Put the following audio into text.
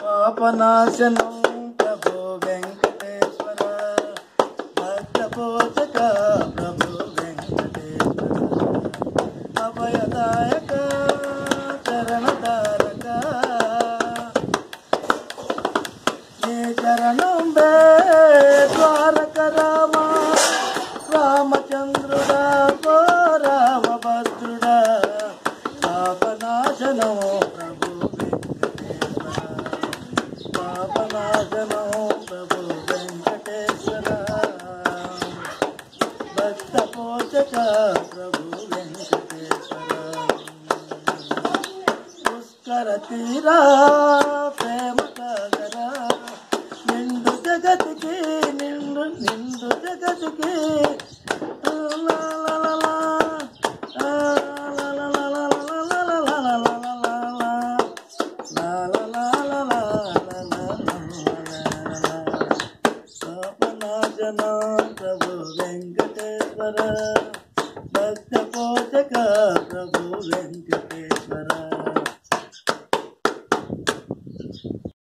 పాపనాశనం ప్రభు వెంకటేశ్వర భక్తపోషక ప్రభు వెంకటేశ్వర అభయదాయక చరణధారక నీ చరణం బే ద్వారక రామ రామచంద్రుడా పో రామభద్రుడా పాపనాశనం ప్రభు వెంకటేశ్వర పాపనాశనం ప్రభు వెంకటేశ్వర భక్త పోషక ప్రభు వెంకటేశ్వర పుష్కర తీరా ప్రేమ సాగర నిండు జగతికి నిండు నిండు జగతికి లా లా లా లా. ఆ లా లా లా లా లా లా లా లా లా లా లా లా లా. లా లా లా లా లా లా లా లా లా లా. పాపనాశన ప్రభు వెంకటేశ్వర భక్త పోషక ప్రభు వెంకటేశ్వర